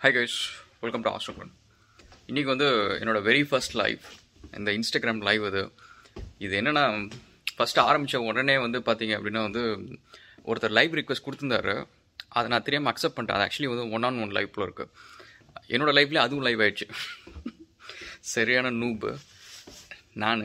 hi guys welcome to Astrogan இன்றைக்கி வந்து என்னோட வெரி ஃபர்ஸ்ட் லைவ் இந்த இன்ஸ்டாகிராம் லைவ் இது இது என்னென்னா ஃபஸ்ட்டு ஆரம்பித்த உடனே வந்து பார்த்தீங்க அப்படின்னா வந்து ஒருத்தர் லைவ் ரிக்வெஸ்ட் கொடுத்துருந்தாரு அதை நான் தெரியாமல் அக்செப்ட் பண்ணிட்டேன் அது ஆக்சுவலி வந்து ஒன் ஆன் ஒன் லைவ் போல இருக்குது என்னோட லைஃப்லேயே அதுவும் லைவ் ஆயிடுச்சு சரியான நூபு நான்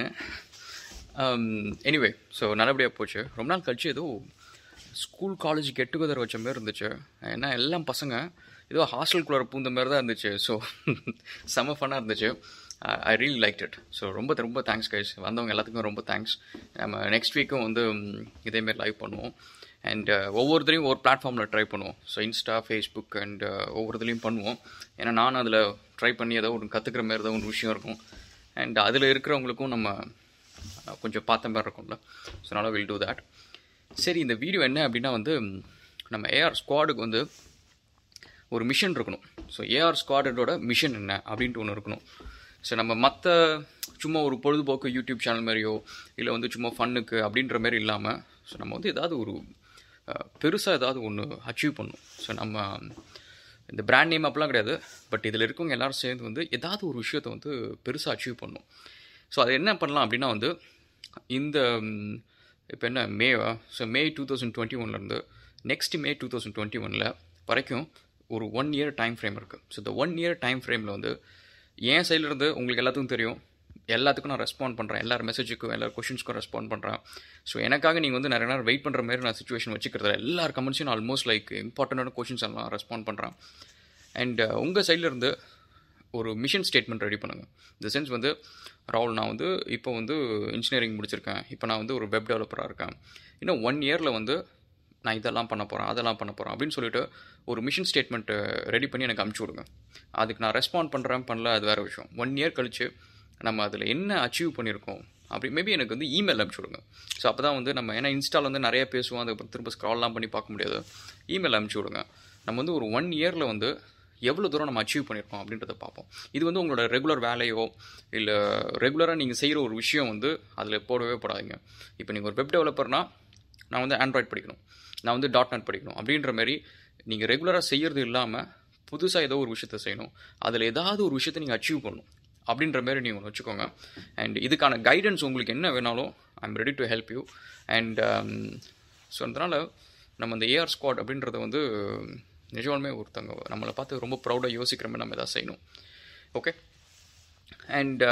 எனிவே ஸோ நல்லபடியாக போச்சு ரொம்ப நாள் கழிச்சு ஏதோ ஸ்கூல் காலேஜ் கெட் டுகெதர் வச்ச மாதிரி இருந்துச்சு ஏன்னா எல்லாம் பசங்க ஏதோ ஹாஸ்டலுக்குள்ளே பூந்த மாதிரி தான் இருந்துச்சு ஸோ செம்ம ஃபன்னாக இருந்துச்சு I really like it so ரொம்ப ரொம்ப தேங்க்ஸ் கைஸ் வந்தவங்க எல்லாத்துக்கும் ரொம்ப தேங்க்ஸ் நம்ம நெக்ஸ்ட் வீக்கும் வந்து ம், இதேமாரி லைவ் பண்ணுவோம் அண்ட் ஒவ்வொருத்தரையும் ஒரு பிளாட்ஃபார்மில் ட்ரை பண்ணுவோம் ஸோ இன்ஸ்டா ஃபேஸ்புக் அண்ட் ஒவ்வொருத்துலையும் பண்ணுவோம் ஏன்னா நானும் அதில் ட்ரை பண்ணி ஏதோ ஒன்று கற்றுக்கிற மாதிரி ஏதோ ஒரு விஷயம் இருக்கும் அண்ட் அதில் இருக்கிறவங்களுக்கும் நம்ம அஹ், கொஞ்சம் பார்த்த மாதிரி இருக்கும்ல ஸோ அதனால் வில் டூ தேட் சரி இந்த வீடியோ என்ன அப்படின்னா வந்து ம், நம்ம ஏஆர் ஸ்குவாடுக்கு வந்து ஒரு மிஷன் இருக்கணும் ஸோ ஏஆர் ஸ்குவாடோட மிஷன் என்ன அப்படின்ட்டு ஒன்று இருக்கணும் ஸோ நம்ம மற்ற சும்மா ஒரு பொழுதுபோக்கு யூடியூப் சேனல் மாதிரியோ இல்லை வந்து சும்மா ஃபன்னுக்கு அப்படின்ற மாதிரி இல்லாமல் ஸோ நம்ம வந்து ஏதாவது ஒரு பெருசாக ஏதாவது ஒன்று அச்சீவ் பண்ணணும் ஸோ நம்ம இந்த பிராண்ட் நேம் அப்பெல்லாம் கிடையாது பட் இதில் இருக்கவங்க எல்லாரும் சேர்ந்து வந்து ஏதாவது ஒரு விஷயத்தை வந்து பெருசாக அச்சீவ் பண்ணணும் ஸோ அது என்ன பண்ணலாம் அப்படின்னா வந்து இந்த இப்போ என்ன மேவா so May two thousand twenty ஒன்லேருந்து next May two thousand twenty ஒனில் வரைக்கும் ஒரு ஒன் இயர் டைம் ஃப்ரேம் இருக்குது ஸோ இந்த ஒன் இயர் டைம் ஃப்ரேமில் வந்து என் சைட்லேருந்து உங்களுக்கு எல்லாத்துக்கும் தெரியும் எல்லாத்துக்கும் நான் ரெஸ்பாண்ட் பண்ணுறேன் எல்லார் மெசேஜுக்கும் எல்லார் கொஷின்ஸ்க்கும் ரெஸ்பாண்ட் பண்ணுறேன் ஸோ எனக்காக நீங்கள் வந்து நிறைய நேரம் வெயிட் பண்ணுற மாதிரி நான் சுச்சுவேஷன் வச்சுக்கிறதில்ல எல்லார் கமெண்ட்ஸையும் ஆல்மோஸ்ட் லைக் இம்பார்ட்டண்டான கொஷின்ஸ் எல்லாம் ரெஸ்பாண்ட் பண்ணுறேன் அண்ட் உங்கள் சைட்லேருந்து ஒரு மிஷன் ஸ்டேட்மெண்ட் ரெடி பண்ணுங்கள் இந்த சென்ஸ் வந்து ராகுல் நான் வந்து இப்போ வந்து இன்ஜினியரிங் முடிச்சிருக்கேன் இப்போ நான் வந்து ஒரு வெப் டெவலப்பராக இருக்கேன் இன்னும் ஒன் இயரில் வந்து நான் இதெல்லாம் பண்ண போகிறேன் அதெல்லாம் பண்ண போகிறேன் அப்படின்னு சொல்லிட்டு ஒரு மிஷன் ஸ்டேட்மெண்ட்டு ரெடி பண்ணி எனக்கு அமுச்சு விடுங்க அதுக்கு நான் ரெஸ்பாண்ட் பண்ணுறேன் பண்ணல அது வேறு விஷயம் ஒன் இயர் கழிச்சு நம்ம அதில் என்ன அச்சீவ் பண்ணியிருக்கோம் அப்படி மேபி எனக்கு வந்து இமெயில் அனுப்பிச்சு விடுங்க ஸோ அப்போ தான் வந்து நம்ம ஏன்னா இன்ஸ்டால் வந்து நிறைய பேசுவோம் அதுக்கப்புறம் திரும்ப ஸ்க்ரால்லாம் பண்ணி பார்க்க முடியாது இமெயில் அனுப்பிச்சு விடுங்க நம்ம வந்து ஒரு ஒன் இயரில் வந்து எவ்வளோ தூரம் நம்ம அச்சீவ் பண்ணியிருக்கோம் அப்படின்றத பார்ப்போம் இது வந்து உங்களோட ரெகுலர் வேலையோ இல்லை ரெகுலராக நீங்கள் செய்கிற ஒரு விஷயம் வந்து அதில் போடவே போடாதீங்க இப்போ நீங்கள் ஒரு வெப் டெவலப்பர்னால் நான் வந்து ஆண்ட்ராய்ட் படிக்கணும் நான் வந்து டாட் நெட் படிக்கணும் அப்படின்ற மாதிரி நீங்கள் ரெகுலராக செய்கிறது இல்லாமல் புதுசாக ஏதோ ஒரு விஷயத்த செய்யணும் அதில் ஏதாவது ஒரு விஷயத்தை நீங்கள் அச்சீவ் பண்ணணும் அப்படின்ற மாதிரி நீங்கள் ஒன்று வச்சுக்கோங்க அண்ட் இதுக்கான கைடன்ஸ் உங்களுக்கு என்ன வேணாலும் I am ready to help you and so அதனால் நம்ம இந்த ஏஆர் ஸ்குவாட் அப்படின்றத வந்து நிஜமாலுமே ஒருத்தங்க நம்மளை பார்த்து ரொம்ப ப்ரௌடாக யோசிக்கிற மாதிரி நம்ம எதாவது செய்யணும் ஓகே அண்ட்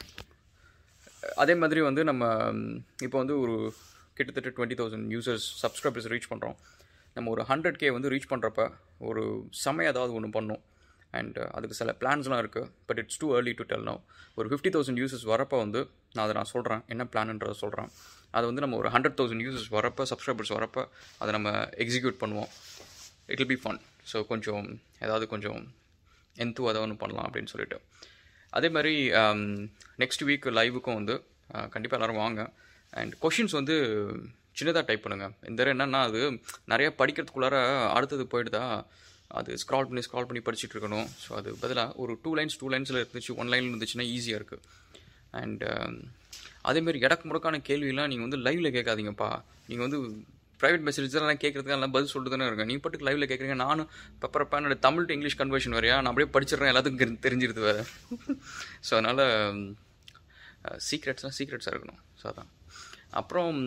அதே மாதிரி வந்து நம்ம இப்போ வந்து ஒரு கிட்டத்தட்ட twenty thousand users subscribers reach பண்ணுறோம் நம்ம ஒரு ஹண்ட்ரட் கே வந்து ரீச் பண்ணுறப்ப ஒரு செமையாக ஏதாவது ஒன்று பண்ணோம் அண்ட் அதுக்கு சில பிளான்ஸ்லாம் இருக்குது but it's too early to tell now ஒரு ஃபிஃப்டி தௌசண்ட் யூசர்ஸ் வரப்போ வந்து நான் அதை நான் சொல்கிறேன் என்ன பிளான்ன்றதை சொல்கிறேன் அது வந்து நம்ம ஒரு ஹண்ட்ரட் தௌசண்ட் யூசர்ஸ் வரப்போ சப்ஸ்கிரைபர்ஸ் வரப்போ அதை நம்ம எக்ஸிக்யூட் பண்ணுவோம் it will be fun so கொஞ்சம் ஏதாவது கொஞ்சம் எந்து அதை ஒன்று பண்ணலாம் அப்படின்னு சொல்லிட்டு அதே மாதிரி நெக்ஸ்ட் வீக் லைவுக்கும் வந்து கண்டிப்பாக எல்லோரும் வாங்க அண்ட் கொஷின்ஸ் வந்து சின்னதாக டைப் பண்ணுங்கள் இந்த தடவை என்னன்னா அது நிறைய படிக்கிறதுக்குள்ளார அடுத்தது போயிடுதா அது ஸ்க்ரால் பண்ணி ஸ்க்ரால் பண்ணி படிச்சுட்டு இருக்கணும் ஸோ அது பதிலாக ஒரு டூ லைன்ஸ் டூ லைன்ஸில் இருந்துச்சு ஒன் லைனில் இருந்துச்சுன்னா ஈஸியாக இருக்குது அண்ட் அதேமாரி இடக்கு முடக்கான கேள்வியெல்லாம் நீங்கள் வந்து லைவில் கேட்காதீங்கப்பா நீங்கள் வந்து ப்ரைவேட் மெசேஜ் தான் கேட்குறதுக்கு எல்லாம் பதில் சொல்லிட்டு தானே இருக்கேன் நீ பாட்டுக்கு லைவில் கேட்குறீங்க நானும் பெப்பரப்பா என்னோட தமிழ் டு இங்கிலீஷ் கன்வர்ஷன் வரையா நான் அப்படியே படிச்சிடுறேன் எல்லாத்துக்கும் தெரி- தெரிஞ்சிருது வேறு ஸோ அதனால் சீக்ரெட்ஸ்னால் சீக்ரெட்ஸாக இருக்கணும் ஸோ அதான் அப்புறம்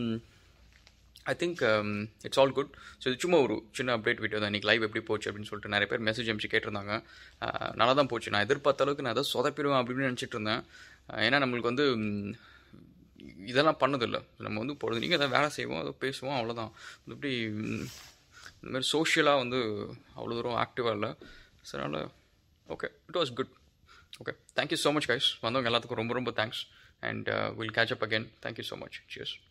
I think it's all good so இது சும்மா ஒரு சின்ன அப்டேட் வீடியோ தான் இன்றைக்கி லைவ் எப்படி போச்சு அப்படின்னு சொல்லிட்டு நிறைய பேர் மெசேஜ் அனுப்பிச்சு கேட்டிருந்தாங்க அஹ், நல்லா தான் போச்சு நான் எதிர்பார்த்த அளவுக்கு நான் ஏதாவது சொதப்பிடுவேன் அப்படின்னு நினச்சிட்டு இருந்தேன் அஹ், ஏன்னா நம்மளுக்கு வந்து ம், இதெல்லாம் பண்ணதில்லை நம்ம வந்து பொழுது நீங்கள் எதாவது வேலை செய்வோம் அதை பேசுவோம் அவ்வளோதான் இப்படி ம், இந்த மாதிரி சோஷியலாக வந்து அவ்வளோ தூரம் ஆக்டிவாக இல்லை ஸோ அதனால் okay it was good okay thank you so much guys வந்தவங்க எல்லாத்துக்கும் ரொம்ப ரொம்ப தேங்க்ஸ் and will catch up again thank you so much cheers